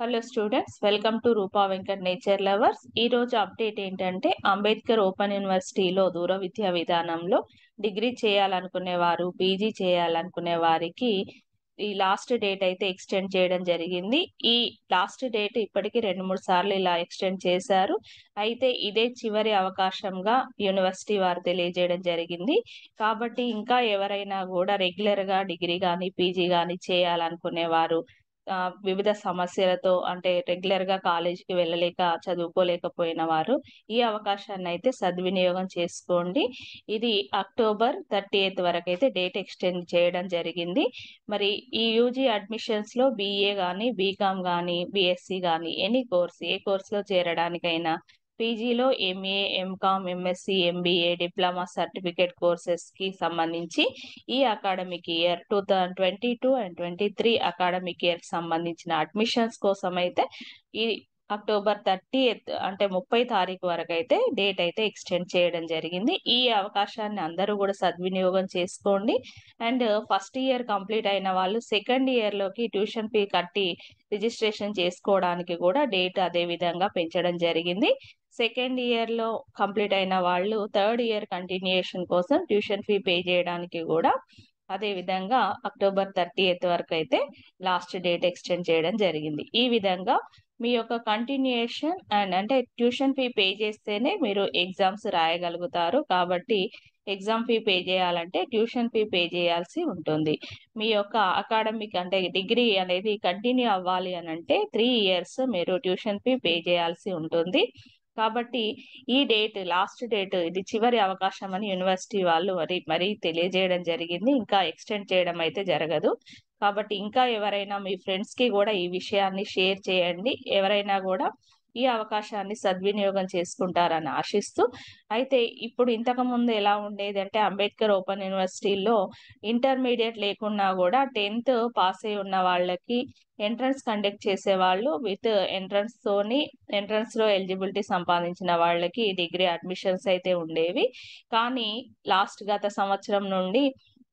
hello students welcome to Roopa Venkat nature lovers ఈ రోజు update ఏంటంటే అంబేద్కర్ ఓపెన్ యూనివర్సిటీలో దూర విద్యా విధానంలో డిగ్రీ చేయాలనుకునే వారు పీజీ చేయాలనుకునే వారికి ఈ లాస్ట్ డేట్ అయితే ఎక్స్టెండ్ చేయడం జరిగింది ఈ లాస్ట్ డేట్ ఇప్పటికి రెండు మూడు సార్లు ఇలా ఎక్స్టెండ్ చేశారు అయితే ఇదే చివరి అవకాశంగా యూనివర్సిటీ వారు తెలియజేయడం జరిగింది కాబట్టి ఇంకా ఎవరైనా కూడా రెగ్యులర్ గా డిగ్రీ కానీ పీజీ కానీ చేయాలనుకునే వారు ఆ, వివిధ సమస్యలతో అంటే రెగ్యులర్ గా కాలేజీకి వెళ్ళలేక చదువుకోలేకపోయిన వారు ఈ అవకాశాన్ని అయితే సద్వినియోగం చేసుకోండి ఇది అక్టోబర్ థర్టీ ఎయిత్ వరకు అయితే డేట్ ఎక్స్టెండ్ చేయడం జరిగింది మరి ఈ యూజీ అడ్మిషన్స్ లో బీఏ కానీ బీకామ్ కానీ బీఎస్సీ కానీ ఎనీ కోర్స్ ఏ కోర్సులో చేరడానికైనా పీజీలో MA MCom MSc MBA diploma certificate courses కి సంబంధించి ఈ academic year two thousand twenty two and twenty three academic year సంబంధించిన అడ్మిషన్స్ కోసం అయితే ఈ అక్టోబర్ థర్టీ అంటే ముప్పై తారీఖు వరకు అయితే డేట్ అయితే ఎక్స్టెండ్ చేయడం జరిగింది ఈ అవకాశాన్ని అందరూ కూడా సద్వినియోగం చేసుకోండి అండ్ ఫస్ట్ ఇయర్ కంప్లీట్ అయిన వాళ్ళు సెకండ్ ఇయర్ లోకి ట్యూషన్ ఫీ కట్టి రిజిస్ట్రేషన్ చేసుకోవడానికి కూడా డేట్ అదే విధంగా పెంచడం జరిగింది సెకండ్ ఇయర్ లో కంప్లీట్ అయిన వాళ్ళు థర్డ్ ఇయర్ కంటిన్యూషన్ కోసం ట్యూషన్ ఫీ పే చేయడానికి కూడా అదే విధంగా అక్టోబర్ థర్టీ ఎయిత్ వరకు అయితే లాస్ట్ డేట్ ఎక్స్టెండ్ చేయడం జరిగింది ఈ విధంగా మీ యొక్క కంటిన్యూషన్ అండ్ అంటే ట్యూషన్ ఫీ పే చేస్తేనే మీరు ఎగ్జామ్స్ రాయగలుగుతారు కాబట్టి ఎగ్జామ్ ఫీ పే చేయాలంటే ట్యూషన్ ఫీ పే చేయాల్సి ఉంటుంది మీ యొక్క అకాడమిక్ అంటే డిగ్రీ అనేది కంటిన్యూ అవ్వాలి అని అంటే త్రీ ఇయర్స్ మీరు ట్యూషన్ ఫీ పే చేయాల్సి ఉంటుంది కాబట్టి ఈ డేట్ లాస్ట్ డేట్ ఇది చివరి అవకాశం అని యూనివర్సిటీ వాళ్ళు మరి మరీ తెలియజేయడం జరిగింది ఇంకా ఎక్స్టెండ్ చేయడం అయితే జరగదు కాబట్టి ఇంకా ఎవరైనా మీ ఫ్రెండ్స్ కి కూడా ఈ విషయాన్ని షేర్ చేయండి ఎవరైనా కూడా ఈ అవకాశాన్ని సద్వినియోగం చేసుకుంటారని ఆశిస్తూ అయితే ఇప్పుడు ఇంతకు ముందు ఎలా ఉండేది అంటే అంబేద్కర్ ఓపెన్ యూనివర్సిటీలో ఇంటర్మీడియట్ లేకున్నా కూడా టెన్త్ పాస్ అయి ఉన్న వాళ్ళకి ఎంట్రన్స్ కండక్ట్ చేసేవాళ్ళు విత్ ఎంట్రన్స్ తోని ఎంట్రన్స్ లో ఎలిజిబిలిటీ సంపాదించిన వాళ్ళకి డిగ్రీ అడ్మిషన్స్ అయితే ఉండేవి కానీ లాస్ట్ గత సంవత్సరం నుండి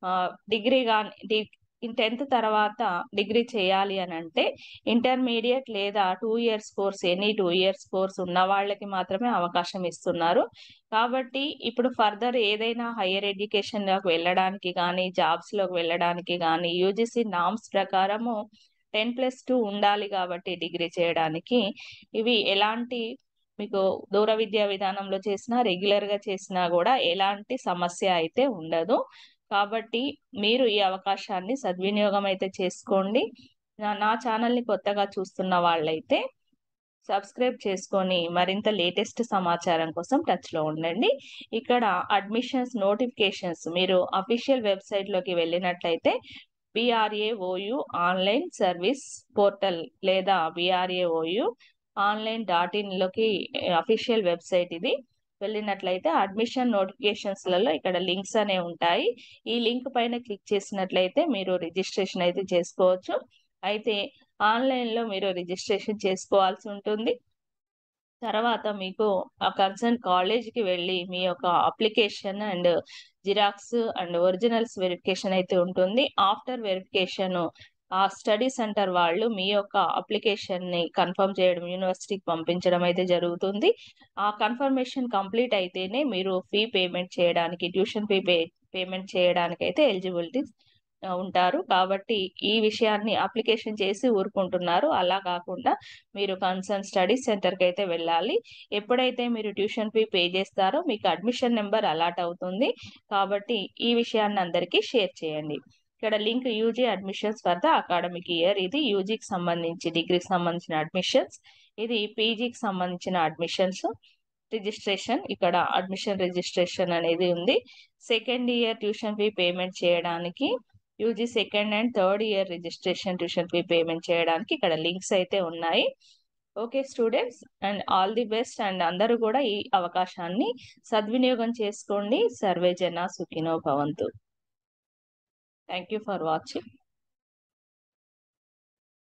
డిగ్రీ కానీ టెన్త్ తర్వాత డిగ్రీ చేయాలి అని అంటే ఇంటర్మీడియట్ లేదా two years course any two years course ఉన్న వాళ్ళకి మాత్రమే అవకాశం ఇస్తున్నారు కాబట్టి ఇప్పుడు ఫర్దర్ ఏదైనా హయ్యర్ ఎడ్యుకేషన్ లోకి వెళ్ళడానికి కానీ జాబ్స్ లోకి వెళ్ళడానికి కానీ యూజీసీ నామ్స్ ప్రకారము టెన్ ప్లస్ టూ ఉండాలి కాబట్టి డిగ్రీ చేయడానికి ఇవి ఎలాంటి మీకు దూర విద్యా విధానంలో చేసినా రెగ్యులర్ గా చేసినా కూడా ఎలాంటి సమస్య అయితే ఉండదు కాబట్టి మీరు ఈ అవకాశాన్ని సద్వినియోగం అయితే చేసుకోండి నా నా ఛానల్ని కొత్తగా చూస్తున్న వాళ్ళైతే సబ్స్క్రైబ్ చేసుకొని మరింత లేటెస్ట్ సమాచారం కోసం టచ్లో ఉండండి ఇక్కడ అడ్మిషన్స్ నోటిఫికేషన్స్ మీరు అఫీషియల్ వెబ్సైట్లోకి వెళ్ళినట్లయితే బిఆర్ఏఓయు ఆన్లైన్ సర్వీస్ పోర్టల్ లేదా బిఆర్ఏఓయు ఆన్లైన్ డాట్ ఇన్లోకి అఫీషియల్ వెబ్సైట్ ఇది వెళ్ళినట్లయితే అడ్మిషన్ నోటిఫికేషన్స్లలో ఇక్కడ లింక్స్ అనేవి ఉంటాయి ఈ లింక్ పైన క్లిక్ చేసినట్లయితే మీరు రిజిస్ట్రేషన్ అయితే చేసుకోవచ్చు అయితే ఆన్లైన్లో మీరు రిజిస్ట్రేషన్ చేసుకోవాల్సి ఉంటుంది తర్వాత మీకు ఆ కన్సర్న్ కాలేజ్కి వెళ్ళి మీ యొక్క application and xerox and originals verification అయితే ఉంటుంది ఆఫ్టర్ వెరిఫికేషన్ ఆ స్టడీ సెంటర్ వాళ్ళు మీ యొక్క అప్లికేషన్ ని కన్ఫర్మ్ చేయడం యూనివర్సిటీకి పంపించడం అయితే జరుగుతుంది ఆ కన్ఫర్మేషన్ కంప్లీట్ అయితేనే మీరు ఫీ పేమెంట్ చేయడానికి ట్యూషన్ ఫీ పే పేమెంట్ చేయడానికి అయితే ఎలిజిబిలిటీ ఉంటారు కాబట్టి ఈ విషయాన్ని అప్లికేషన్ చేసి ఊరుకుంటున్నారు అలా కాకుండా మీరు కన్సర్న్ స్టడీ సెంటర్కి అయితే వెళ్ళాలి ఎప్పుడైతే మీరు ట్యూషన్ ఫీ పే చేస్తారో మీకు అడ్మిషన్ నెంబర్ అలాట్ అవుతుంది కాబట్టి ఈ విషయాన్ని అందరికీ షేర్ చేయండి ఇక్కడ link UG admissions for the academic year ఇది యూజీకి సంబంధించి డిగ్రీకి సంబంధించిన అడ్మిషన్స్ ఇది పీజీకి సంబంధించిన అడ్మిషన్స్ రిజిస్ట్రేషన్ ఇక్కడ అడ్మిషన్ రిజిస్ట్రేషన్ అనేది ఉంది second year tuition fee payment చేయడానికి UG second and third year registration tuition fee payment చేయడానికి ఇక్కడ లింక్స్ అయితే ఉన్నాయి okay students and all the best and అందరూ కూడా ఈ అవకాశాన్ని సద్వినియోగం చేసుకోండి సర్వే జన సుఖినో భవంతు థ్యాంక్ యూ ఫర్ వాచింగ్